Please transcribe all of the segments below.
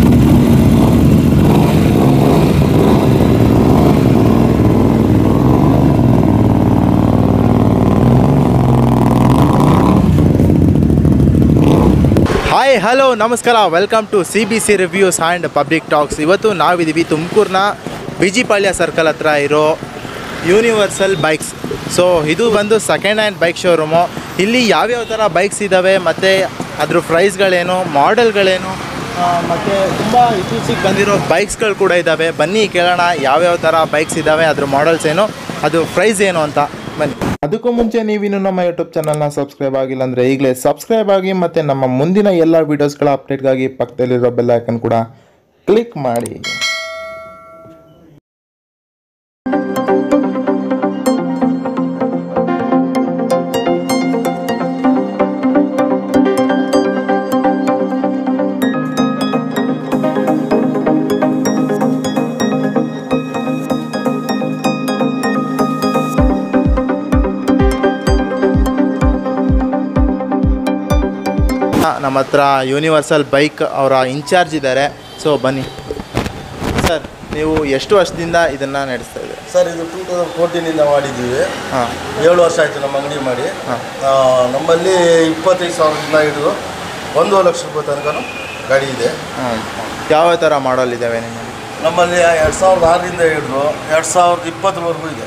Hi hello ನಮಸ್ಕಾರ welcome to C B C reviews and public talks ಇವತ್ತು ನಾವಿದ್ದೀವಿ ತುಮಕೂರಿನ ಬಿಜಿಪಾಳ್ಯ ಸರ್ಕಲ್ ಹತ್ರ ಇರೋ ಯೂನಿವರ್ಸಲ್ ಬೈಕ್ಸ್ ಸೊ ಇದು ಬಂದು ಸೆಕೆಂಡ್ ಹ್ಯಾಂಡ್ ಬೈಕ್ ಶೋರೂಮು ಇಲ್ಲಿ ಯಾವ್ಯಾವ ಥರ ಬೈಕ್ಸ್ ಇದ್ದಾವೆ ಮತ್ತು ಅದ್ರ ಪ್ರೈಸ್ಗಳೇನು ಮಾಡೆಲ್ಗಳೇನು ಮತ್ತು ತುಂಬ ಇತ್ತೀಚೆಗೆ ಬಂದಿರೋ ಬೈಕ್ಸ್ಗಳು ಕೂಡ ಇದ್ದಾವೆ ಬನ್ನಿ ಕೇಳೋಣ ಯಾವ್ಯಾವ ಥರ ಬೈಕ್ಸ್ ಇದ್ದಾವೆ ಅದ್ರ ಮಾಡೆಲ್ಸ್ ಏನು ಅದು ಪ್ರೈಸ್ ಏನು ಅಂತ ಬನ್ನಿ ಅದಕ್ಕೂ ಮುಂಚೆ ನೀವಿನ್ನು ನಮ್ಮ ಯೂಟ್ಯೂಬ್ ಚಾನಲ್ನ ಸಬ್ಸ್ಕ್ರೈಬ್ ಆಗಿಲ್ಲ ಅಂದರೆ ಈಗಲೇ ಸಬ್ಸ್ಕ್ರೈಬ್ ಆಗಿ ಮತ್ತು ನಮ್ಮ ಮುಂದಿನ ಎಲ್ಲ ವೀಡಿಯೋಸ್ಗಳ ಅಪ್ಡೇಟ್ಗಾಗಿ ಪಕ್ಕದಲ್ಲಿರೋ ಬೆಲ್ ಐಕನ್ ಕೂಡ ಕ್ಲಿಕ್ ಮಾಡಿ ನಮ್ಮ ಹತ್ರ ಯೂನಿವರ್ಸಲ್ ಬೈಕ್ ಅವರ ಇನ್ಚಾರ್ಜ್ ಇದ್ದಾರೆ ಸೊ ಬನ್ನಿ ಸರ್ ನೀವು ಎಷ್ಟು ವರ್ಷದಿಂದ ಇದನ್ನು ನಡೆಸ್ತಾ ಇದ್ದೀರಿ ಸರ್ ಇದು ಟೂ ತೌಸಂಡ್ ಫೋರ್ಟೀನಿಂದ ಮಾಡಿದ್ದೀವಿ ಹಾಂ ಏಳು ವರ್ಷ ಆಯಿತು ನಮ್ಮ ಅಂಗಡಿ ಮಾಡಿ ಹಾಂ. ಆ, ನಮ್ಮಲ್ಲಿ ಇಪ್ಪತ್ತೈದು ಸಾವಿರದಿಂದ ಹಿಡಿದು ಒಂದೂವರೆ ಲಕ್ಷ ರೂಪಾಯಿ ತನಕ ಗಾಡಿ ಇದೆ ಹಾಂ ಯಾವ ಥರ ಮಾಡಲ್ ಇದ್ದಾವೆ ನಿಮ್ಮಲ್ಲಿ ನಮ್ಮಲ್ಲಿ ಎರಡು ಸಾವಿರದ ಆರರಿಂದ ಹಿಡಿದು ಎರಡು ಸಾವಿರದ ಇಪ್ಪತ್ತರವರೆಗೂ ಇದೆ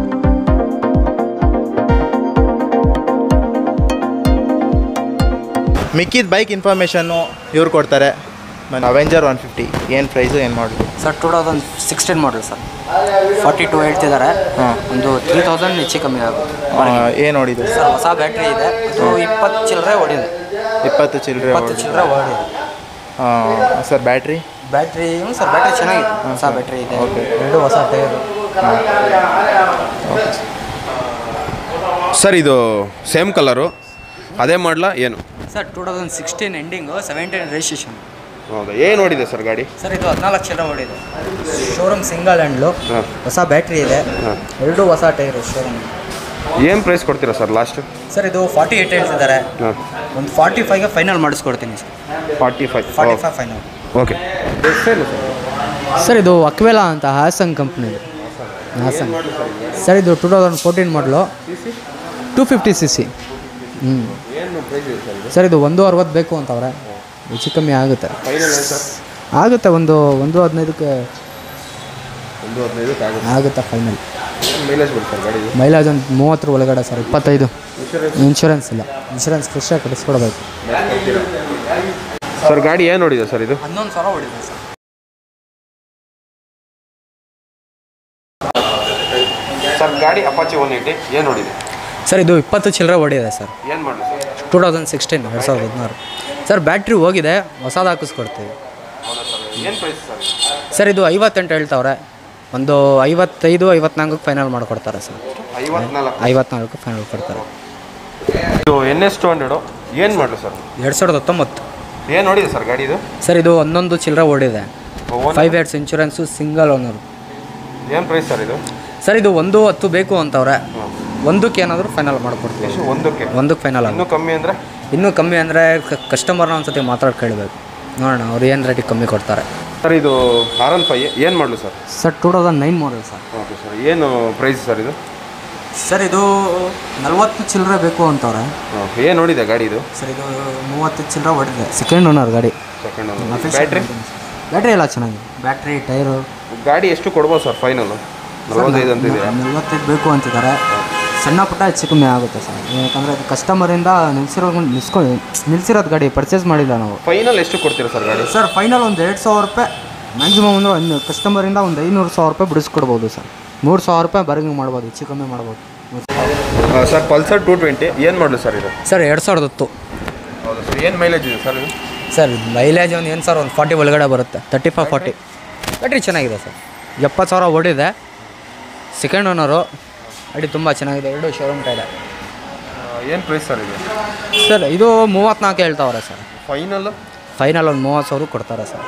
ಮಿಕ್ಕಿದ ಬೈಕ್ ಇನ್ಫಾರ್ಮೇಷನ್ನು ಇವ್ರು ಕೊಡ್ತಾರೆ ಅವೆಂಜರ್ ಒನ್ ಫಿಫ್ಟಿ ಏನು ಪ್ರೈಸು ಏನು ಮಾಡಲಿ sir two thousand sixteen model sir forty two ಹೇಳ್ತಿದ್ದಾರೆ ಹಾಂ. ಒಂದು ತ್ರೀ ತೌಸಂಡ್ ಹೆಚ್ಚು ಕಮ್ಮಿ ಆಗುತ್ತೆ ಏನು ನೋಡಿದೆ ಸರ್ ಹೊಸ ಬ್ಯಾಟ್ರಿ ಇದೆ ಅದು ಇಪ್ಪತ್ತು ಚಿಲ್ಲರೆ ಓಡಿದೆ ಇಪ್ಪತ್ತು ಚಿಲ್ಲರೆ ಇಪ್ಪತ್ತು ಚಿಲ್ಲರೆ ಓಡಿದೆ ಸರ್ ಬ್ಯಾಟ್ರಿ ಬ್ಯಾಟ್ರಿ ಹ್ಞೂ ಸರ್ ಬ್ಯಾಟ್ರಿ ಚೆನ್ನಾಗಿದೆ ಹೊಸ ಬ್ಯಾಟ್ರಿ ಇದೆ Okay. ಎರಡು ಹೊಸ ಟೈರು ಸರ್ ಇದು ಸೇಮ್ ಕಲರು ಅದೇ ಮಾಡಲ ಏನು sir two thousand sixteen ending seventeen registration ಹೌದಾ ಏನು ನೋಡಿದೆ ಸರ್ ಗಾಡಿ ಸರ್ ಇದು ಹದಿನಾಲ್ಕು ಚಿಲ್ಲರೆ ಓಡಿದೆ ಶೋರೂಮ್ ಸಿಂಗಲ್ ಹ್ಯಾಂಡ್ಲು ಹಾಂ. ಹೊಸ ಬ್ಯಾಟ್ರಿ ಇದೆ ಹಾಂ. ಎರಡು ಹೊಸ ಟೈರು ಶೋರೂಮ್ ಏನು ಪ್ರೈಸ್ ಕೊಡ್ತೀರಾ ಸರ್ ಲಾಸ್ಟು ಸರ್ ಇದು ಫಾರ್ಟಿ ಏಯ್ಟ್ ಹೇಳ್ತಿದ್ದಾರೆ ಹಾಂ ಒಂದು ಫಾರ್ಟಿ ಫೈವ್ಗೆ ಫೈನಲ್ ಮಾಡಿಸ್ಕೊಡ್ತೀನಿ sir forty five forty five final okay sir ಇದು ಅಕ್ವೆಲಾ ಅಂತ ಹಾಸನ್ ಕಂಪ್ನಿ ಹಾಸನ್ ಸರ್ ಇದು two thousand fourteen model two fifty C C ಹ್ಞೂ ಸರ್ ಇದು ಒಂದು ಅರವತ್ತು ಬೇಕು ಅಂತವ್ರೆ ಹೆಚ್ಚು ಕಮ್ಮಿ ಆಗುತ್ತೆ ಆಗುತ್ತೆ ಒಂದು ಒಂದು ಹದಿನೈದಕ್ಕೆ ಒಂದು ಹದಿನೈದಕ್ಕೆ ಆಗುತ್ತೆ ಆಗುತ್ತೆ ಫೈನಲ್ ಮೈಲೇಜ್ ಬರುತ್ತೆ ಸರ್ ಗಾಡಿ ಮೈಲೇಜ್ ಒಂದು ಮೂವತ್ತರ ಒಳಗಡೆ ಸರ್ ಇಪ್ಪತ್ತೈದು ಇನ್ಶೂರೆನ್ಸ್ ಇಲ್ಲ ಇನ್ಶೂರೆನ್ಸ್ ಫ್ರೆಶ್ಶಾಗಿ ಕಟ್ಟಿಸ್ಕೊಡ್ಬೇಕು ಸರ್ ಗಾಡಿ ಏನು ನೋಡಿದೆ ಸರ್ ಇದು ಹನ್ನೊಂದು ಸಾವಿರ ಓಡಿದೆ ಸರ್ ಸರ್ ಗಾಡಿ ಅಪಾಚಿ ಒನ್ ಏಯ್ಟಿ ಏನು ನೋಡಿದೆ ಸರ್ ಇದು ಇಪ್ಪತ್ತು ಚಿಲ್ಲರೆ ಓಡಿದೆ ಸರ್ ಏನು ಮಾಡಲಿ ಸರ್ ಟೂ ತೌಸಂಡ್ ಸಿಕ್ಸ್ಟೀನ್ ಎರಡು ಸಾವಿರದ ಹದಿನಾರು ಸರ್ ಬ್ಯಾಟ್ರಿ ಹೋಗಿದೆ ಹೊಸದು ಹಾಕಿಸ್ಕೊಡ್ತೀವಿ ಹೌದಾ ಸರ್ ಏನು ಪ್ರೈಸ್ ಸರ್ ಸರ್ ಇದು ಐವತ್ತೆಂಟು ಹೇಳ್ತಾವ್ರೆ ಒಂದು ಐವತ್ತೈದು ಐವತ್ನಾಲ್ಕಕ್ಕೆ ಫೈನಲ್ ಮಾಡಿಕೊಡ್ತಾರೆ ಸರ್ ಐವತ್ನಾಲ್ಕು ಐವತ್ನಾಲ್ಕು ಫೈನಲ್ ಕೊಡ್ತಾರೆ ಇದು ಎನ್ ಎಸ್ ಟು ಹಂಡ್ರೆಡು ಏನು ಮಾಡಲಿ ಸರ್ ಎರಡು ಸಾವಿರದ ಹತ್ತೊಂಬತ್ತು ಏನು ನೋಡಿದೆ ಸರ್ ಗಾಡಿ ಇದು ಸರ್ ಇದು ಹನ್ನೊಂದು ಚಿಲ್ಲರೆ ಓಡಿದೆ five years insurance single owner ಏನು ಪ್ರೈಸ್ ಸರ್ ಇದು ಸರ್ ಇದು ಒಂದು ಹತ್ತು ಬೇಕು ಅಂತವ್ರೆ ಒಂದಕ್ಕೆ ಏನಾದರೂ ಫೈನಲ್ ಮಾಡಿಕೊಡ್ತೀವಿ ಎಷ್ಟು ಒಂದಕ್ಕೆ ಒಂದಕ್ಕೆ ಫೈನಲ್ ಇನ್ನೂ ಆಗುತ್ತೆ ಕಮ್ಮಿ ಅಂದರೆ ಇನ್ನೂ ಕಮ್ಮಿ ಅಂದರೆ ಕಸ್ಟಮರ್ನ ಒಂದ್ಸತಿ ಮಾತಾಡಿ ಕೇಳಬೇಕು ನೋಡೋಣ ಅವ್ರು ಏನು ರೇಟಿಗೆ ಕಮ್ಮಿ ಕೊಡ್ತಾರೆ ಸರ್ ಇದು ಆರ್ ಒನ್ ಫೈ ಏನು ಮಾಡಲು sir sir two thousand nine model sir okay sir ಏನು ಪ್ರೈಸ್ ಸರ್ ಇದು ಸರ್ ಇದು ನಲ್ವತ್ತು ಚಿಲ್ಲರೆ ಬೇಕು ಅಂತವ್ರೆ ಏನು ನೋಡಿದೆ ಗಾಡಿ ಇದು ಸರ್ ಇದು ಮೂವತ್ತು ಚಿಲ್ಲರೆ ಹೊಡಿದೆ ಸೆಕೆಂಡ್ ಓನರ್ ಗಾಡಿ ಸೆಕೆಂಡ್ ಬ್ಯಾಟ್ರಿ ಬ್ಯಾಟ್ರಿ ಎಲ್ಲ ಚೆನ್ನಾಗಿದೆ ಬ್ಯಾಟ್ರಿ ಟೈರು ಗಾಡಿ ಎಷ್ಟು ಕೊಡ್ಬೋದು ಸರ್ ಫೈನಲ್ ನಲವತ್ತೈದು ಅಂತ ಇದೆಯಾ ನಲ್ವತ್ತೈದು ಬೇಕು ಅಂತಿದ್ದಾರೆ ಸಣ್ಣ ಪುಟ್ಟ ಹೆಚ್ಚು ಕಮ್ಮಿ ಆಗುತ್ತೆ ಸರ್ ಯಾಕಂದರೆ ಅದು ಕಸ್ಟಮರಿಂದ ನಿಲ್ಸಿರೋ ನಿಲ್ಸ್ಕೊಂಡು ನಿಲ್ಸಿರೋದು ಗಾಡಿ ಪರ್ಚೇಸ್ ಮಾಡಿಲ್ಲ ನಾವು ಫೈನಲ್ ಎಷ್ಟು ಕೊಡ್ತೀರಾ ಸರ್ ಗಾಡಿ ಸರ್ ಫೈನಲ್ ಒಂದು ಎರಡು ಸಾವಿರ ರೂಪಾಯಿ ಮ್ಯಾಕ್ಸಿಮಮ್ ಅಂದರೆ ಒಂದು ಕಸ್ಟಮರಿಂದ ಒಂದು ಐನೂರು ಸಾವಿರ ರೂಪಾಯಿ ಬಿಡಿಸ್ಕೊಡ್ಬೋದು ಸರ್ ಮೂರು ಸಾವಿರ ರೂಪಾಯಿ ಬರ್ಗಿಂಗ್ ಮಾಡ್ಬೋದು ಹೆಚ್ಚು ಕಮ್ಮಿ ಮಾಡ್ಬೋದು ಸರ್ ಪಲ್ಸರ್ ಟೂ ಟ್ವೆಂಟಿ ಏನು ಮಾಡಲು ಸರ್ ಇದು ಸರ್ ಎರಡು ಸಾವಿರದ ಹತ್ತು ಹೌದು ಸರ್ ಏನು ಮೈಲೇಜ್ ಇದೆ ಸರ್ ಇದು ಸರ್ ಮೈಲೇಜ್ ಒಂದು ಏನು ಸರ್ ಒಂದು ಫಾರ್ಟಿ ಒಳಗಡೆ ಬರುತ್ತೆ ತರ್ಟಿ ಫೈವ್ ಫಾರ್ಟಿ ಬ್ಯಾಟ್ರಿ ಚೆನ್ನಾಗಿದೆ ಸರ್ ಎಪ್ಪತ್ತು ಸಾವಿರ ಓಡಿದೆ ಸೆಕೆಂಡ್ ಓನರು ಗಾಡಿ ತುಂಬ ಚೆನ್ನಾಗಿದೆ ಎರಡು ಶೋರೂಮ್ ಟೈರ್ ಏನು ಪ್ರೈಸ್ ಸರ್ ಇದು ಸರ್ ಇದು ಮೂವತ್ತ್ನಾಲ್ಕು ಹೇಳ್ತಾವ್ರೆ ಸರ್ ಫೈನಲ್ ಫೈನಲ್ ಒಂದು ಮೂವತ್ತು ಸಾವಿರ ಕೊಡ್ತಾರೆ ಸರ್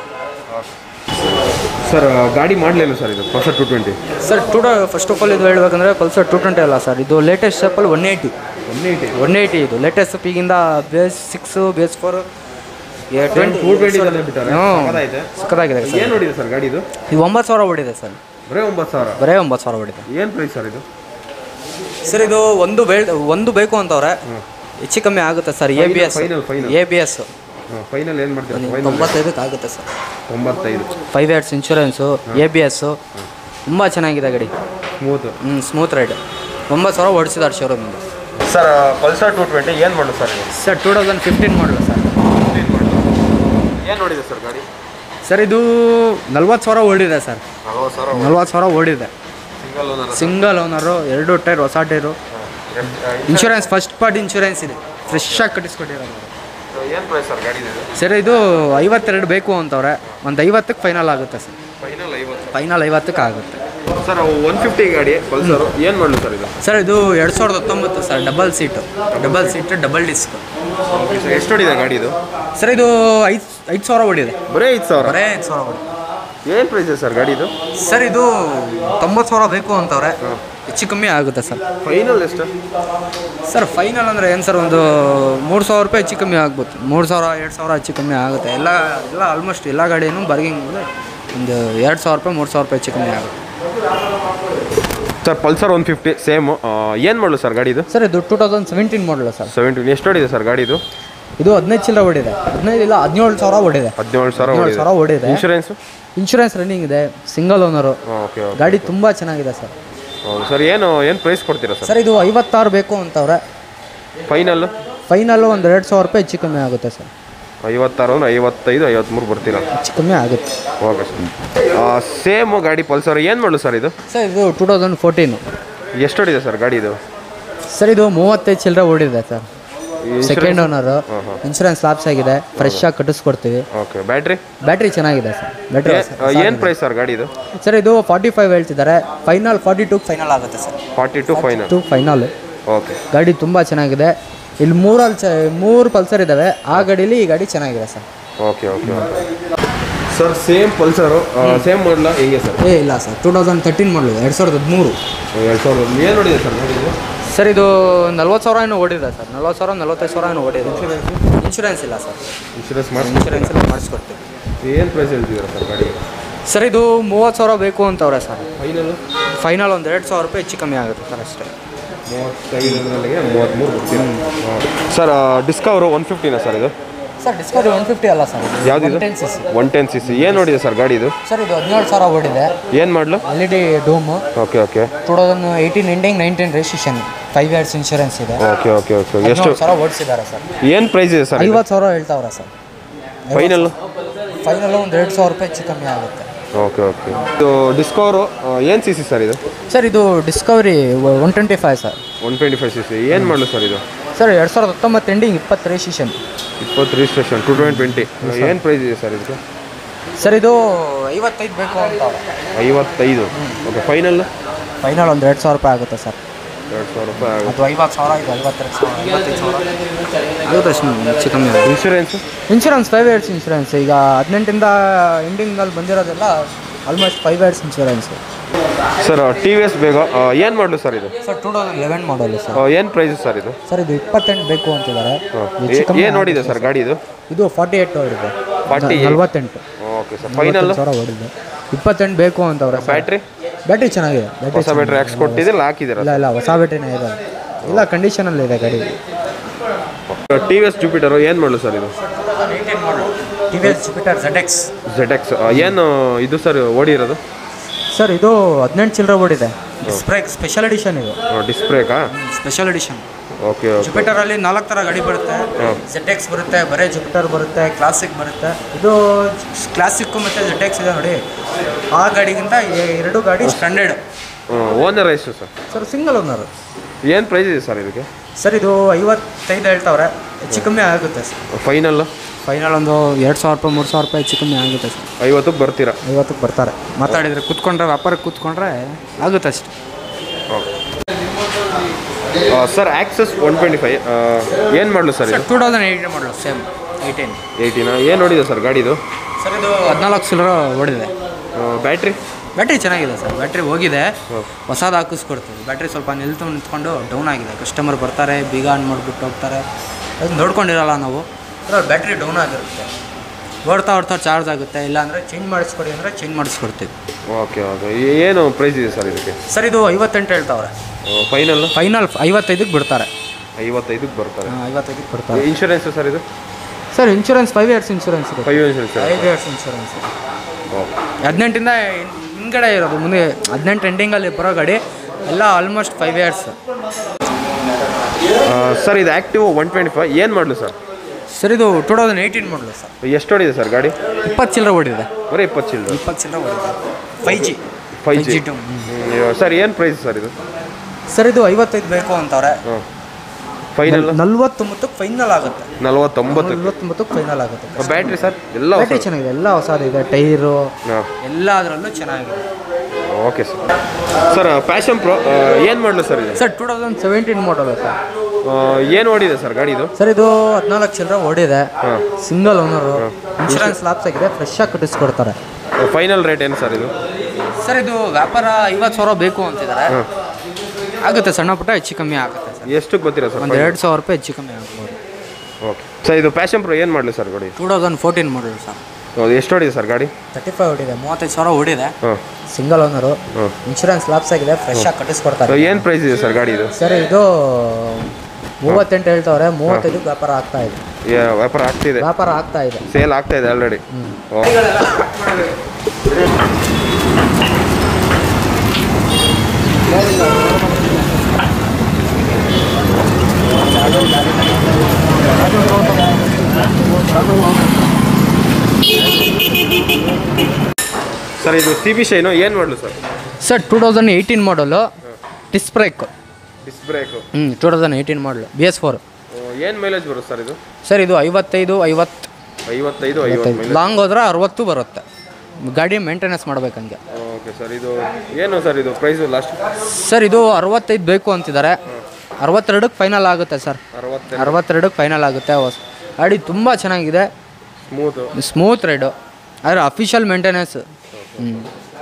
ಸರ್ ಗಾಡಿ ಮಾಡಲಿಲ್ಲ ಸರ್ ಇದು Pulsar two twenty sir to first of all ಇದು ಹೇಳ್ಬೇಕಂದ್ರೆ ಪಲ್ಸರ್ ಟೂ ಟ್ವೆಂಟಿ ಅಲ್ಲ ಸರ್ ಇದು ಲೇಟೆಸ್ಟ್ ಶೇಪಲ್ಲಿ one eighty one eighty one eighty ಇದು ಲೇಟೆಸ್ಟ್ ಈಗಿಂದ base six base four two twenty ಬಿಟ್ಟಾರೆ ಹ್ಞೂ. ಸಖತ್ತಾಗಿದೆ. ಸಖತ್ತಾಗಿದೆ ಏನು ಸರ್ ನೋಡಿದೆ ಸರ್ ಗಾಡಿ ಇದು ಇದು ಒಂಬತ್ತು ಸಾವಿರ ಓಡಿದೆ ಸರ್ ಬರೀ ಒಂಬತ್ತು ಸಾವಿರ ಬರೇ ಒಂಬತ್ತು ಸಾವಿರ ಓಡಿದೆ ಏನು ಪ್ರೈಸ್ ಸರ್ ಇದು ಸರ್ ಇದು ಒಂದು ಬೇ ಒಂದು ಬೇಕು ಅಂತವ್ರೆ ಹೆಚ್ಚು ಕಮ್ಮಿ ಆಗುತ್ತೆ sir A B S Final, final. A B S final ಏನು ಮಾಡ್ತೀರಾ ಫೈನಲ್ ತೊಂಬತ್ತೈದಕ್ಕೆ ಆಗುತ್ತೆ ಸರ್ ತೊಂಬತ್ತೈದು five years insurance A B S ತುಂಬ ಚೆನ್ನಾಗಿದೆ ಗಾಡಿ ಸ್ಮೂತ್ ಹ್ಞೂ ಸ್ಮೂತ್ ರೈಡ್ ಒಂಬತ್ತು ಸಾವಿರ ಓಡಿಸಿದ್ದಾರೆ ಶೋರೂಮಿಂದ ಸರ್ ಪಲ್ಸರ್ ಟೂ ಟ್ವೆಂಟಿ ಏನು ಮಾಡೋದು ಸರ್ ಇದು sir two thousand fifteen model sir ಏನು ನೋಡಿದೆ ಸರ್ ಗಾಡಿ ಸರ್ ಇದು ನಲ್ವತ್ತು ಸಾವಿರ ಓಡಿದೆ ಸರ್ ನಲ್ವತ್ತು ಸಾವಿರ ನಲ್ವತ್ತು ಸಾವಿರ ಓಡಿದೆ ಸಿಂಗಲ್ ಓನರ್ ಸಿಂಗಲ್ ಓನರು ಎರಡು ಟೈರ್ ಹೊಸ tyre insurance first part insurance ಇದೆ ಫ್ರೆಶ್ ಆಗಿ ಕಟ್ಟಿಸ್ಕೊಟ್ಟಿರೋದು ಏನು ಪ್ರೈಸ್ ಸರ್ ಗಾಡಿ ಇದು ಸರ್ ಇದು ಐವತ್ತೆರಡು ಬೇಕು ಅಂತವ್ರೆ ಒಂದು ಐವತ್ತಕ್ಕೆ ಫೈನಲ್ ಆಗುತ್ತೆ ಸರ್ ಫೈನಲ್ ಐವತ್ತು ಫೈನಲ್ ಐವತ್ತಕ್ಕೆ ಆಗುತ್ತೆ ಸರ್ ಒನ್ ಫಿಫ್ಟಿ ಗಾಡಿ ಪಲ್ಸರು ಏನು ಮಾಡಲು ಸರ್ ಇದು ಸರ್ ಇದು ಎರಡು ಸಾವಿರದ ಹತ್ತೊಂಬತ್ತು sir double seat double seat double disc okay sir ಎಷ್ಟು ಹೊಡಿದೆ ಗಾಡಿ ಇದು ಸರ್ ಇದು ಐದು ಐದು ಸಾವಿರ ಓಡಿದೆ ಬರೀ ಐದು ಸಾವಿರ ಬರೇ ಐದು ಸಾವಿರ ಓಡಿದೆ ಏನು ಪ್ರೈಸ್ ಇದೆ ಸರ್ ಗಾಡಿ ಇದು ಸರ್ ಇದು ತೊಂಬತ್ತು ಸಾವಿರ ಬೇಕು ಅಂತವ್ರೆ ಹೆಚ್ಚು ಕಮ್ಮಿ ಆಗುತ್ತೆ ಸರ್ ಫೈನಲ್ ಎಷ್ಟು ಸರ್ ಫೈನಲ್ ಅಂದರೆ ಏನು ಸರ್ ಒಂದು ಮೂರು ಸಾವಿರ ರೂಪಾಯಿ ಹೆಚ್ಚು ಕಮ್ಮಿ ಆಗ್ಬೋದು ಮೂರು ಸಾವಿರ ಎರಡು ಸಾವಿರ ಹೆಚ್ಚು ಕಮ್ಮಿ ಆಗುತ್ತೆ ಎಲ್ಲ ಎಲ್ಲ ಆಲ್ಮೋಸ್ಟ್ ಎಲ್ಲ ಗಾಡಿನೂ ಬರ್ಗಿಂಗ್ ಒಂದು ಎರಡು ಸಾವಿರ ರೂಪಾಯಿ ಮೂರು ಸಾವಿರ ರೂಪಾಯಿ ಹೆಚ್ಚು ಕಮ್ಮಿ ಆಗುತ್ತೆ sir Pulsar one fifty same ಏನು ಮಾಡಲು ಸರ್ ಗಾಡಿ ಇದು ಸರ್ ಇದು two thousand seventeen model sir seventeen ಎಷ್ಟು ಹೊಡಿದೆ ಸರ್ ಗಾಡಿ ಇದು ಇದು ಹದಿನೈದು ಚಿಲ್ಲರೆ ಓಡಿದೆ ಹದಿನೈದು ಇಲ್ಲ ಹದಿನೇಳು ಸಾವಿರ ಓಡಿದೆ ಹದಿನೇಳು ಸಾವಿರ ಹದಿನೇಳು ಸಾವಿರ ಓಡಿದೆ ಇನ್ಶೂರೆನ್ಸು ಇನ್ಶೂರೆನ್ಸ್ ರನ್ನಿಂಗ್ ಇದೆ ಸಿಂಗಲ್ ಓನರು ಓಕೆ ಓಕೆ ಗಾಡಿ ತುಂಬ ಚೆನ್ನಾಗಿದೆ ಸರ್ ಹೌದು ಸರ್ ಏನು ಏನು ಪ್ರೈಸ್ ಕೊಡ್ತೀರಾ ಸರ್ ಸರ್ ಇದು ಐವತ್ತಾರು ಬೇಕು ಅಂತವ್ರೆ ಫೈನಲ್ ಫೈನಲ್ಲು ಒಂದು ಎರಡು ಸಾವಿರ ರೂಪಾಯಿ ಹೆಚ್ಚು ಕಮ್ಮಿ ಆಗುತ್ತೆ ಸರ್ ಐವತ್ತಾರು ಅಂದ್ರೆ ಐವತ್ತೈದು ಐವತ್ತ್ಮೂರು ಬರ್ತೀರಾ ಹೆಚ್ಚು ಕಮ್ಮಿ ಆಗುತ್ತೆ ಓಕೆ ಸರ್ ಸೇಮು ಗಾಡಿ ಪಲ್ಸರ್ ಏನು ಮಾಡಲು ಸರ್ ಇದು ಸರ್ ಇದು ಟೂ ತೌಸಂಡ್ ಫೋರ್ಟೀನು ಎಷ್ಟು ಹೊಡಿದೆ ಸರ್ ಗಾಡಿ ಇದು ಸರ್ ಇದು ಮೂವತ್ತೈದು ಚಿಲ್ಲರೆ ಓಡಿದೆ sir second owner insurance lapse ಆಗಿದೆ ಫ್ರೆಶ್ ಆಗಿ ಕಟ್ಟಿಸ್ಕೊಡ್ತೀವಿ ಓಕೆ ಬ್ಯಾಟ್ರಿ ಬ್ಯಾಟ್ರಿ ಚೆನ್ನಾಗಿದೆ ಸರ್ ಬ್ಯಾಟ್ರಿ ಏನು ಪ್ರೈಸ್ ಸರ್ ಗಾಡಿ ಇದು ಸರ್ ಇದು ಫಾರ್ಟಿ ಫೈವ್ ಹೇಳ್ತಿದ್ದಾರೆ ಫೈನಲ್ ಫಾರ್ಟಿ ಟು ಫೈನಲ್ ಆಗುತ್ತೆ sir forty two final two final okay ಗಾಡಿ ತುಂಬ ಚೆನ್ನಾಗಿದೆ ಇಲ್ಲಿ ಮೂರಲ್ಲಿ ಚ ಮೂರು ಪಲ್ಸರ್ ಇದ್ದಾವೆ ಆ ಗಾಡೀಲಿ ಈ ಗಾಡಿ ಚೆನ್ನಾಗಿದೆ sir okay okay okay sir same Pulsar same model ಹೆಂಗೆ ಸರ್ ಏ ಇಲ್ಲ ಸರ್ ಟೂ ತೌಸಂಡ್ ತರ್ಟೀನ್ ಮಾಡಲು ಎರಡು ಸಾವಿರದ ಹದಿಮೂರು ಎರಡು ಸಾವಿರದ ಏನು ನೋಡಿದೆ ಸರ್ ಗಾಡಿ ಇದು ಸರ್ ಇದು ನಲ್ವತ್ತು ಸಾವಿರ ಏನೋ ಓಡಿದೆ ಸರ್ ನಲ್ವತ್ತು ಸಾವಿರ ನಲ್ವತ್ತೈದು ಸಾವಿರ ಏನೋ ಓಡಿದೆ ಇನ್ಶೂರೆನ್ಸ್ ಇಲ್ಲ ಸರ್ ಇನ್ಶೂರೆನ್ಸ್ ಮಾಡಿ ಇನ್ಶೂರೆನ್ಸ್ ಎಲ್ಲ ಮಾಡಿಸ್ಕೊಡ್ತೀವಿ ಏನು ಪ್ರೈಸ್ ಹೇಳ್ತಿದ್ದೀರಾ ಸರ್ ಗಾಡಿ ಸರ್ ಇದು ಮೂವತ್ತು ಸಾವಿರ ಬೇಕು ಅಂತವ್ರೆ ಸರ್ ಫೈನಲ್ ಫೈನಲ್ ಒಂದು ಎರಡು ಸಾವಿರ ರೂಪಾಯಿ ಹೆಚ್ಚು ಕಮ್ಮಿ ಆಗುತ್ತೆ ಸರ್ ಅಷ್ಟೇ ಮೂವತ್ತೈದರಲ್ಲಿಗೆ ಮೂವತ್ತ್ಮೂರು ಬರ್ತೀರಾ ಸರ್ ಡಿಸ್ಕವರು ಒನ್ ಫಿಫ್ಟಿನಾ ಸರ್ ಇದು ಸರ್ ಡಿಸ್ಕವರಿ ಒನ್ ಫಿಫ್ಟಿ ಅಲ್ಲ ಸರ್ ಯಾವ್ದಿದು ten C C one ten C C ಏನು ನೋಡಿದೆ ಸರ್ ಗಾಡಿ ಇದು ಸರ್ ಇದು ಹದಿನೇಳು ಸಾವಿರ ಓಡಿದೆ ಏನು model L E D dome okay okay two thousand eighteen ending nineteen registration five years insurance ಇದೆ ಓಕೆ ಓಕೆ ಓಕೆ ಎಷ್ಟು ಹದಿನೇಳು ಸಾವಿರ ಓಡಿಸಿದ್ದಾರೆ ಸರ್ ಏನು ಪ್ರೈಸ್ ಇದೆ ಸರ್ ಐವತ್ತು ಸಾವಿರ ಹೇಳ್ತಾವ್ರೆ ಸರ್ ಫೈನಲ್ ಫೈನಲ್ ಒಂದು ಎರಡು ಸಾವಿರ ರೂಪಾಯಿ ಹೆಚ್ಚು ಕಮ್ಮಿ ಆಗುತ್ತೆ ಓಕೆ ಓಕೆ ಇದು ಡಿಸ್ಕವರು ಏನು ಸಿ ಸಿ ಸರ್ ಇದು ಸರ್ ಇದು Discovery one twenty five sir one twenty five C C ಏನು ಮಾಡಲು ಸರ್ ಇದು ಸರ್ ಎರಡು ಸಾವಿರದ ಹತ್ತೊಂಬತ್ತು ಎಂಡಿಂಗ್ ಇಪ್ಪತ್ತು ರಿಜಿಸ್ಟ್ರೇಷನ್ ಇಪ್ಪತ್ತು ರಿಜಿಸ್ಟ್ರೇಷನ್ ಟು ಟ್ವೆಂಟಿ ಟ್ವೆಂಟಿ ಏನು ಪ್ರೈಸ್ ಇದೆ ಸರ್ ಇದಕ್ಕೆ ಸರ್ ಇದು ಐವತ್ತೈದು ಬೇಕು ಅಂತ ಐವತ್ತೈದು ಓಕೆ ಫೈನಲ್ ಫೈನಲ್ ಒಂದು ಎರಡು ಸಾವಿರ ರೂಪಾಯಿ ಆಗುತ್ತೆ ಸರ್ ಎರಡು ಸಾವಿರ ರೂಪಾಯಿ ಆಗುತ್ತೆ ಅದು ಐವತ್ತು ಸಾವಿರ ಇದು ಐವತ್ತೆರಡು ಸಾವಿರ ಐವತ್ತೈದು ಸಾವಿರ ಆಗುತ್ತೆ ಅಷ್ಟು ಹೆಚ್ಚು ಕಮ್ಮಿ ಆಗುತ್ತೆ insurance insurance five years insurance ಈಗ ಹದಿನೆಂಟಿಂದ ಎಂಡಿಂಗಲ್ಲಿ ಬಂದಿರೋದೆಲ್ಲ almost five years insurance sir T V S ಬೇಗ ಏನು ಮಾಡಲು ಸರ್ ಇದು sir two thousand eleven model sir ಏನು ಪ್ರೈಸ್ ಸರ್ ಇದು ಸರ್ ಇದು ಇಪ್ಪತ್ತೆಂಟು ಬೇಕು ಅಂತಿದ್ದಾರೆ ಹೆಚ್ಚು ಕಮ್ಮಿ ಏನು ನೋಡಿದೆ ಸರ್ ಗಾಡಿ ಇದು ಇದು ಫಾರ್ಟಿ ಏಯ್ಟ್ ಹೊಡಿದೆ 48? ನಲ್ವತ್ತೆಂಟು ಓಕೆ ಸರ್ ಫೈನಲ್ ನಲ್ವತ್ತೆಂಟು ಸಾವಿರ ಹೊಡಿದೆ ಇಪ್ಪತ್ತೆಂಟು ಬೇಕು ಅಂತವ್ರೆ ಬ್ಯಾಟ್ರಿ ಬ್ಯಾಟ್ರಿ ಚೆನ್ನಾಗಿದೆ ಬ್ಯಾಟ್ರಿ ಹೊಸ ಬ್ಯಾಟ್ರಿ ಹಾಕ್ಸ್ ಕೊಟ್ಟಿದ್ದಿಲ್ಲ ಹಾಕಿದ್ದೀರಾ ಇಲ್ಲ ಇಲ್ಲ ಹೊಸ ಬ್ಯಾಟ್ರಿನೇ ಇದೆ ಇಲ್ಲ ಕಂಡೀಷನಲ್ಲಿ ಇದೆ ಗಾಡಿ ಟಿ ವಿ ಎಸ್ ಜುಪಿಟರು ಏನು ಮಾಡಲು ಸರ್ ಇದು T V S Jupiter Z X Z X ಏನು ಇದು ಸರ್ ಓಡಿರೋದು ಸರ್ ಇದು ಹದಿನೆಂಟು ಚಿಲ್ಲರೆ ಓಡಿದೆ ಸ್ಪ್ರೇಕ್ ಸ್ಪೆಷಲ್ ಎಡಿಷನ್ ಇದು ಡಿಸ್ಪ್ರೇಕಾ ಸ್ಪೆಷಲ್ ಎಡಿಷನ್ ಓಕೆ ಓಕೆ ಜುಪಿಟರಲ್ಲಿ ನಾಲ್ಕು ಥರ ಗಾಡಿ ಬರುತ್ತೆ ಜೆಡ್ ಎಕ್ಸ್ ಬರುತ್ತೆ ಬರೇ ಜುಪಿಟರ್ ಬರುತ್ತೆ ಕ್ಲಾಸಿಕ್ ಬರುತ್ತೆ ಇದು ಕ್ಲಾಸಿಕ್ಕು ಮತ್ತು ಜೆಡ್ ಎಕ್ಸ್ ಇದೆ ನೋಡಿ ಆ ಗಾಡಿಗಿಂತ ಎ- ಎರಡು ಗಾಡಿ ಸ್ಟ್ಯಾಂಡರ್ಡ್ ಓನರ್ ಎಷ್ಟು ಸರ್ ಸರ್ ಸಿಂಗಲ್ ಓನರು ಏನು ಪ್ರೈಸ್ ಇದೆ ಸರ್ ಇದಕ್ಕೆ ಸರ್ ಇದು ಐವತ್ತೈದು ಹೇಳ್ತಾವ್ರೆ ಹೆಚ್ಚು ಕಮ್ಮಿ ಆಗುತ್ತೆ ಸರ್ ಫೈನಲ್ ಫೈನಲ್ ಒಂದು ಎರಡು ಸಾವಿರ ರೂಪಾಯಿ ಮೂರು ಸಾವಿರ ರೂಪಾಯಿ ಹೆಚ್ಚು ಕಮ್ಮಿ ಆಗುತ್ತೆ ಸರ್ ಐವತ್ತಕ್ಕೆ ಬರ್ತೀರಾ ಐವತ್ತಕ್ಕೆ ಬರ್ತಾರೆ ಮಾತಾಡಿದರೆ ಕೂತ್ಕೊಂಡ್ರೆ ವ್ಯಾಪಾರಕ್ಕೆ ಕೂತ್ಕೊಂಡ್ರೆ ಆಗುತ್ತೆ ಅಷ್ಟೆ sir Access one twenty five ಏನು ಮಾಡಲು ಸರ್ ಇದು two thousand eighteen model same eighteen ಏಯ್ಟಿನ ಏನು ನೋಡಿದೆ ಸರ್ ಗಾಡಿದು ಸರ್ ಇದು ಹದಿನಾಲ್ಕು ಸಿಲ್ರ ಓಡಿದೆ ಬ್ಯಾಟ್ರಿ ಬ್ಯಾಟ್ರಿ ಚೆನ್ನಾಗಿದೆ ಸರ್ ಬ್ಯಾಟ್ರಿ ಹೋಗಿದೆ ಹೊಸದು ಹಾಕಿಸ್ಕೊಡ್ತೀವಿ ಬ್ಯಾಟ್ರಿ ಸ್ವಲ್ಪ ನಿಲ್ತು ನಿಂತ್ಕೊಂಡು ಡೌನ್ ಆಗಿದೆ ಕಸ್ಟಮರ್ ಬರ್ತಾರೆ ಬೀಗ ಆನ್ ಮಾಡಿಬಿಟ್ಟು ಹೋಗ್ತಾರೆ ಅದು ನೋಡ್ಕೊಂಡಿರಲ್ಲ ನಾವು ಇದ್ರಲ್ಲಿ ಬ್ಯಾಟ್ರಿ ಡೌನ್ ಆಗಿರುತ್ತೆ ಓಡ್ತಾ ಓಡ್ತಾ ಚಾರ್ಜ್ ಆಗುತ್ತೆ ಇಲ್ಲಾಂದರೆ ಚೇಂಜ್ ಮಾಡಿಸ್ಕೊಡಿ ಅಂದರೆ ಚೇಂಜ್ ಮಾಡಿಸ್ಕೊಡ್ತೀವಿ ಓಕೆ ಓಕೆ ಏನು ಪ್ರೈಸ್ ಇದೆ ಸರ್ ಇದಕ್ಕೆ ಸರ್ ಇದು ಐವತ್ತೆಂಟು ಹೇಳ್ತಾವ್ರೆ ಫೈನಲ್ ಫೈನಲ್ ಐವತ್ತೈದಕ್ಕೆ ಬಿಡ್ತಾರೆ ಐವತ್ತೈದಕ್ಕೆ ಬರ್ತಾರೆ ಹಾಂ ಐವತ್ತೈದಕ್ಕೆ ಬಿಡ್ತಾರೆ ಇನ್ಶೂರೆನ್ಸ್ ಸರ್ ಇದು sir insurance five years insurance ಇದೆ five insurance five years insurance okay ಹದಿನೆಂಟಿಂದ ಹಿಂದ್ಗಡೆ ಇರೋದು ಮುಂದೆ ಹದಿನೆಂಟು ಎಂಡಿಂಗಲ್ಲಿ ಬರೋ ಗಾಡಿ ಎಲ್ಲ ಆಲ್ಮೋಸ್ಟ್ ಫೈವ್ ಇಯರ್ಸ್ ಸರ್ ಇದು ಆ್ಯಕ್ಟಿವ್ ಒನ್ ಟ್ವೆಂಟಿ ಫೈವ್ ಏನು ಮಾಡಲು ಸರ್ ಸರ್ ಇದು two thousand eighteen model sir ಎಷ್ಟು ಹೊಡಿದೆ ಸರ್ ಗಾಡಿ ಇಪ್ಪತ್ತು ಚಿಲ್ಲರೆ ಓಡಿದೆ ಬರೀ ಇಪ್ಪತ್ತು ಚಿಲ್ಲರೆ ಇಪ್ಪತ್ತು ಚಿಲ್ಲರೆ ಓಡಿದೆ ಫೈ ಜಿ ಫೈವ್ ಜಿ ಟು ಸರ್ ಏನು ಪ್ರೈಸ್ ಸರ್ ಇದು ಸರ್ ಇದು ಐವತ್ತೈದು ಬೇಕು ಅಂತಾರೆ ಹಾಂ ಫೈನಲ್ ನಲ್ವತ್ತೊಂಬತ್ತಕ್ಕೆ ಫೈನಲ್ ಆಗುತ್ತೆ ನಲವತ್ತೊಂಬತ್ತು ನಲ್ವತ್ತೊಂಬತ್ತಕ್ಕೆ ಫೈನಲ್ ಆಗುತ್ತೆ ಬ್ಯಾಟ್ರಿ ಸರ್ ಎಲ್ಲ ಬ್ಯಾಟ್ರಿ ಚೆನ್ನಾಗಿದೆ ಎಲ್ಲ ಹೊಸದಿದೆ ಟೈರು ಹಾಂ ಎಲ್ಲ ಅದರಲ್ಲೂ ಚೆನ್ನಾಗಿದೆ okay sir sir passion pro ಏನು ಮಾಡಲು ಸರ್ ಇದು sir two thousand seventeen model sir ಏನು ಓಡಿದೆ ಸರ್ ಗಾಡಿ ಇದು ಸರ್ ಇದು ಹದಿನಾಲ್ಕು ಚಿಲ್ಲರೆ ಓಡಿದೆ ಹಾಂ ಸಿಂಗಲ್ ಓನರು ಇನ್ಶೂರೆನ್ಸ್ ಲಾಪ್ಸ್ ಆಗಿದೆ ಫ್ರೆಶ್ ಆಗಿ ಕಟ್ಟಿಸ್ಕೊಡ್ತಾರೆ ಫೈನಲ್ ರೇಟ್ ಏನು ಸರ್ ಇದು ಸರ್ ಇದು ವ್ಯಾಪಾರ ಐವತ್ತು ಸಾವಿರ ಬೇಕು ಅಂತಿದ್ದಾರೆ ಹಾಂ ಆಗುತ್ತೆ ಸಣ್ಣ ಪುಟ್ಟ ಹೆಚ್ಚು ಕಮ್ಮಿ ಆಗುತ್ತೆ ಸರ್ ಎಷ್ಟಕ್ಕೆ ಬರ್ತೀರಾ ಸರ್ ಒಂದು ಎರಡು ಸಾವಿರ ರೂಪಾಯಿ ಹೆಚ್ಚು ಕಮ್ಮಿ ಆಗ್ಬೋದು ಓಕೆ ಸರ್ ಇದು ಪ್ಯಾಷನ್ ಪ್ರೋ ಏನು ಮಾಡಲಿ ಸರ್ ಗಾಡಿ two thousand fourteen model sir ಹೌದು ಎಷ್ಟು ಹೊಡಿದೆ ಸರ್ ಗಾಡಿ ತರ್ಟಿ ಫೈವ್ ಓಡಿದೆ ಮೂವತ್ತೈದು ಸಾವಿರ ಓಡಿದೆ ಹಾಂ ಸಿಂಗಲ್ ಓನರು ಹಾಂ ಇನ್ಶೂರೆನ್ಸ್ ಲಾಪ್ಸ್ ಆಗಿದೆ ಫ್ರೆಶ್ ಆಗಿ ಕಟ್ಟಿಸ್ಕೊಡ್ತಾರೆ ಏನು ಪ್ರೈಸ್ ಇದೆ ಸರ್ ಗಾಡಿ ಇದು ಸರ್ ಇದು ಮೂವತ್ತೆಂಟು ಹೇಳ್ತಾವ್ರೆ ಮೂವತ್ತೈದು ವ್ಯಾಪಾರ ಆಗ್ತಾ ಇದೆ ಯಾ- ವ್ಯಾಪಾರ ಆಗ್ತಿದೆ ವ್ಯಾಪಾರ ಆಗ್ತಾ ಇದೆ ಸೇಲ್ ಆಗ್ತಾ ಇದೆ ಆಲ್ರೆಡಿ ಸರ್ ಇದು ಸಿ ಬಿ ಶೈನು ಏನು ಮಾಡಲು sir sir two thousand eighteen model disc brake disc brake ಹ್ಞೂ two thousand eighteen model B S four ಏನು ಮೈಲೇಜ್ ಬರುತ್ತೆ ಸರ್ ಇದು ಸರ್ ಇದು ಐವತ್ತೈದು ಐವತ್ತು ಐವತ್ತೈದು ಐವತ್ತು ಮೈಲೇಜ್ ಲಾಂಗ್ ಹೋದ್ರೆ ಅರವತ್ತು ಬರುತ್ತೆ ಗಾಡಿ ಮೇಂಟೆನೆನ್ಸ್ ಮಾಡ್ಬೇಕಂಗೆ ಓಕೆ ಸರ್ ಇದು ಏನು ಸರ್ ಇದು ಪ್ರೈಸು ಲಾಸ್ಟ್ ಸರ್ ಇದು ಅರವತ್ತೈದು ಬೇಕು ಅಂತಿದ್ದಾರೆ ಅರವತ್ತೆರಡಕ್ಕೆ ಫೈನಲ್ ಆಗುತ್ತೆ ಸರ್ ಅರವತ್ತೆ ಅರವತ್ತೆರಡಕ್ಕೆ ಫೈನಲ್ ಆಗುತ್ತೆ ಹೊಸ ಗಾಡಿ ತುಂಬ ಚೆನ್ನಾಗಿದೆ ಸ್ಮೂತು ಸ್ಮೂತ್ ರೈಡು ಆದರೆ ಅಫಿಷಿಯಲ್ ಮೇಂಟೆನೆನ್ಸ್ ಹ್ಞೂ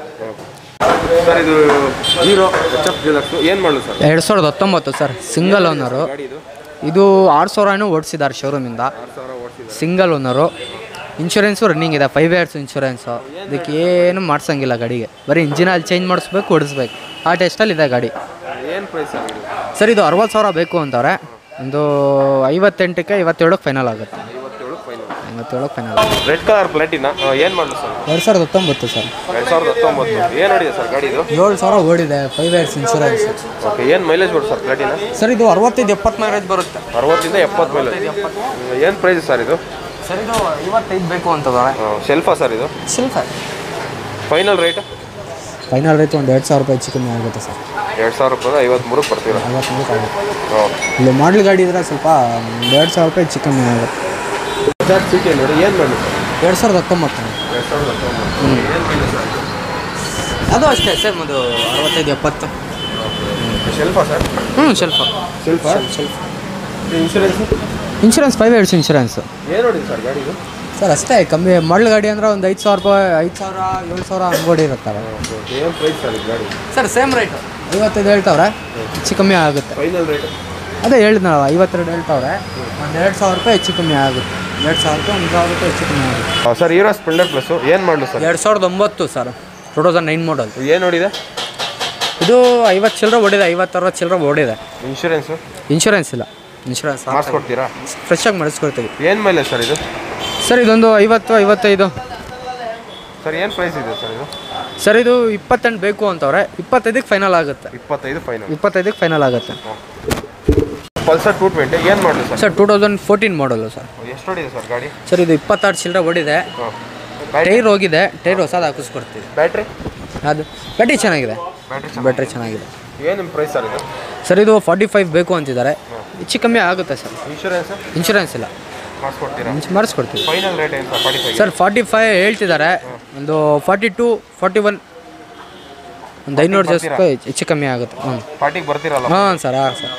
ಸರ್ ಇದು ಹೀರೋ ಎಚ್ ಎಫ್ ಡಿಲಕ್ಸು ಏನು ಮಾಡಲು ಸರ್ ಎರಡು ಸಾವಿರದ ಹತ್ತೊಂಬತ್ತು ಸರ್ ಸಿಂಗಲ್ ಓನರು ಗಾಡಿ ಇದು ಇದು ಆರು ಸಾವಿರನೂ ಓಡಿಸಿದ್ದಾರೆ ಶೋರೂಮಿಂದ ಆರು ಸಾವಿರ ಓಡಿಸಿದೆ ಸಿಂಗಲ್ ಓನರು ಇನ್ಶೂರೆನ್ಸು ರನ್ನಿಂಗ್ ಇದೆ ಫೈವ್ ಇಯರ್ಸ್ ಇನ್ಶೂರೆನ್ಸು ಇದಕ್ಕೆ ಏನು ಮಾಡ್ಸಂಗಿಲ್ಲ ಗಾಡಿಗೆ ಬರೀ ಇಂಜಿನ್ ಅಲ್ಲಿ ಚೇಂಜ್ ಮಾಡಿಸ್ಬೇಕು ಓಡಿಸ್ಬೇಕು ಆ ಟೆಸ್ಟಲ್ಲಿ ಇದೆ ಗಾಡಿ ಏನು ಪ್ರೈಸ್ ಸರ್ ಇದು ಸರ್ ಇದು ಅರವತ್ತು ಸಾವಿರ ಬೇಕು ಅಂತಾರೆ ಒಂದು ಐವತ್ತೆಂಟಕ್ಕೆ ಐವತ್ತೇಳಕ್ಕೆ ಫೈನಲ್ ಆಗುತ್ತೆ ಐವತ್ತೇಳು ಫೈನಲ್ ಐವತ್ತೇಳಕ್ಕೆ ಫೈನಲ್ ರೆಡ್ ಕಲರ್ ಪ್ಲೇಟಿನ ಏನು ಮಾಡಲು ಸರ್ ಎರಡು ಸಾವಿರದ ಹತ್ತೊಂಬತ್ತು ಸರ್ ಎರಡು ಸಾವಿರದ ಹತ್ತೊಂಬತ್ತು ಏನು ಹೊಡಿದೆ ಸರ್ ಗಾಡಿ ಇದು ಏಳು ಸಾವಿರ ಓಡಿದೆ ಫೈವ್ ಇಯರ್ಸ್ ಇನ್ಶೂರೆನ್ಸ್ ಓಕೆ ಏನು ಮೈಲೇಜ್ ಬರುತ್ತೆ ಸರ್ ಪ್ಲೇಟಿನ ಸರ್ ಇದು ಅರವತ್ತೈದು ಎಪ್ಪತ್ತು ಮೈಲೇಜ್ ಬರುತ್ತೆ ಅರವತ್ತಿಂದ ಎಪ್ಪತ್ತು ಮೈಲೇಜ್ ಏನು ಪ್ರೈಸ್ ಸರ್ ಇದು ಸರ್ ಇದು ಐವತ್ತೈದು ಬೇಕು ಅಂತದಾರೆ ಶೆಲ್ಫಾ ಸರ್ ಇದು ಶಿಲ್ಪ ಫೈನಲ್ ರೇಟ್ ಫೈನಲ್ ರೇಟ್ ಒಂದು ಎರಡು ಸಾವಿರ ರೂಪಾಯಿ ಹೆಚ್ಚು ಕಮ್ಮಿ ಆಗುತ್ತೆ ಸರ್ ಎರಡು ಸಾವಿರ ರೂಪಾಯಿ ಐವತ್ತ್ಮೂರಕ್ಕೆ ಬರ್ತೀರಾ ಐವತ್ತ್ಮೂರಕ್ಕೆ ಆಗುತ್ತೆ ಓಕೆ ಇಲ್ಲಿ ಮಾಡಲ್ ಗಾಡಿ ಇದ್ರೆ ಸ್ವಲ್ಪ ಒಂದು ಎರಡು ಸಾವಿರ ರೂಪಾಯಿ ಹೆಚ್ಚು ಕಮ್ಮಿ ಆಗುತ್ತೆ ಸರ್ ಸಿಟಿ ನೋಡಿ ಏನು ಮಾಡಲಿ ಸರ್ ಎರಡು ಸಾವಿರದ ಹತ್ತೊಂಬತ್ತು ಎರಡು ಸಾವಿರದ ಹತ್ತೊಂಬತ್ತು ಏನು ಮೈಲೇಜ್ ಸರ್ ಅದು ಅಷ್ಟೇ ಸೇಮ್ ಅದು ಅರವತ್ತೈದು ಎಪ್ಪತ್ತು ಶೆಲ್ಫಾ ಸರ್ ಹ್ಞೂ ಸ್ವಲ್ಪ ಶೆಲ್ಫಾ ಸ್ವಲ್ಪ insurance insurance five years insurance ಏನು ಹೊಡಿದೆ ಸರ್ ಗಾಡಿ ಇದು ಸರ್ ಅಷ್ಟೇ ಕಮ್ಮಿ ಮಾಡಲ್ ಗಾಡಿ ಅಂದ್ರೆ ಒಂದು ಐದು ಸಾವಿರ ರೂಪಾಯಿ ಐದು ಸಾವಿರ ಏಳು ಸಾವಿರ ಅಂಗೋಡಿ ಇರುತ್ತವೆ ಏನು ಪ್ರೈಸ್ ಸರ್ ಇದು ಗಾಡಿ ಸರ್ ಸೇಮ್ ರೇಟ್ ಐವತ್ತೈದು ಹೇಳ್ತಾವ್ರೆ ಹೆಚ್ಚು ಕಮ್ಮಿ ಆಗುತ್ತೆ ಫೈನಲ್ ರೇಟ್ ಅದೇ ಹೇಳಿದ್ನಲ್ಲ ಐವತ್ತೆರಡು ಹೇಳ್ತಾವ್ರೆ ಒಂದು ಎರಡು ಸಾವಿರ ರೂಪಾಯಿ ಹೆಚ್ಚು ಕಮ್ಮಿ ಆಗುತ್ತೆ ಎರಡು ಸಾವಿರ ರೂಪಾಯಿ ಒಂದು ಸಾವಿರ ರೂಪಾಯಿ ಹೆಚ್ಚು ಕಮ್ಮಿ ಆಗುತ್ತೆ ಸರ್ ಹೀರೋ ಸ್ಪ್ಲೆಂಡರ್ ಪ್ಲಸ್ಸು ಏನು ಮಾಡಲು ಸರ್ ಎರಡು ಸಾವಿರದ ಒಂಬತ್ತು sir two thousand nine model ಏನು ನೋಡಿದೆ ಇದು ಐವತ್ತು ಚಿಲ್ಲರೆ ಓಡಿದೆ ಐವತ್ತು ಅರವತ್ತು ಚಿಲ್ಲರೆ ಓಡಿದೆ ಇನ್ಶೂರೆನ್ಸು ಇನ್ಶೂರೆನ್ಸ್ ಇಲ್ಲ ಇನ್ಶೂರೆನ್ಸ್ ಮಾಡಿಸ್ಕೊಡ್ತೀರಾ ಫ್ರೆಶ್ ಆಗಿ ಮಾಡಿಸ್ಕೊಡ್ತೀವಿ ಏನು ಮೈಲೇಜ್ ಸರ್ ಇದು ಸರ್ ಇದೊಂದು ಐವತ್ತು ಐವತ್ತೈದು ಸರ್ ಏನು ಪ್ರೈಸ್ ಇದೆ ಸರ್ ಇದು ಸರ್ ಇದು ಇಪ್ಪತ್ತೆಂಟು ಬೇಕು ಅಂತವ್ರೆ ಇಪ್ಪತ್ತೈದಕ್ಕೆ ಫೈನಲ್ ಆಗುತ್ತೆ ಇಪ್ಪತ್ತೈದು ಫೈನಲ್ ಇಪ್ಪತ್ತೈದಕ್ಕೆ ಫೈನಲ್ ಆಗುತ್ತೆ ಪಲ್ಸರ್ ಟೂ ಟ್ವೆಂಟಿ ಏನು ಮಾಡಲಿ sir sir two thousand fourteen model sir ಎಷ್ಟು ಹೊಡಿದೆ ಸರ್ ಗಾಡಿ ಸರ್ ಇದು ಇಪ್ಪತ್ತಾರು ಚಿಲ್ಲರೆ ಓಡಿದೆ ಹಾಂ ಟೈರ್ ಹೋಗಿದೆ ಟೈರ್ ಹೊಸದು ಹಾಕಿಸ್ಕೊಡ್ತೀವಿ ಬ್ಯಾಟ್ರಿ ಅದು ಬ್ಯಾಟ್ರಿ ಚೆನ್ನಾಗಿದೆ ಬ್ಯಾಟ್ರಿ ಬ್ಯಾಟ್ರಿ ಚೆನ್ನಾಗಿದೆ ಏನು ಪ್ರೈಸ್ ಸರ್ ಇದು ಸರ್ ಇದು ಫಾರ್ಟಿ ಫೈವ್ ಬೇಕು ಅಂತಿದ್ದಾರೆ ಹೆಚ್ಚು ಕಮ್ಮಿ ಆಗುತ್ತೆ ಸರ್ ಇನ್ಶೂರೆನ್ಸ್ ಇನ್ಶೂರೆನ್ಸ್ ಇಲ್ಲ ಮಾಡಿಸ್ಕೊಡ್ತೀರಾ ಇನ್ಶ್- ಮಾಡಿಸ್ಕೊಡ್ತೀವಿ ಫೈನಲ್ ರೇಟ್ ಏನು sir forty five sir forty five ಹೇಳ್ತಿದ್ದಾರೆ ಒಂದು ಫಾರ್ಟಿ ಟು ಫಾರ್ಟಿ ಒನ್ ಒಂದು ಐನೂರು ಜಾಸ್ತಿ ಹೆಚ್ಚು ಕಮ್ಮಿ ಆಗುತ್ತೆ ಹ್ಞೂ ಫಾರ್ಟಿಗೆ ಬರ್ತೀರಲ್ಲ ಹಾಂ ಸರ್ ಹಾಂ sir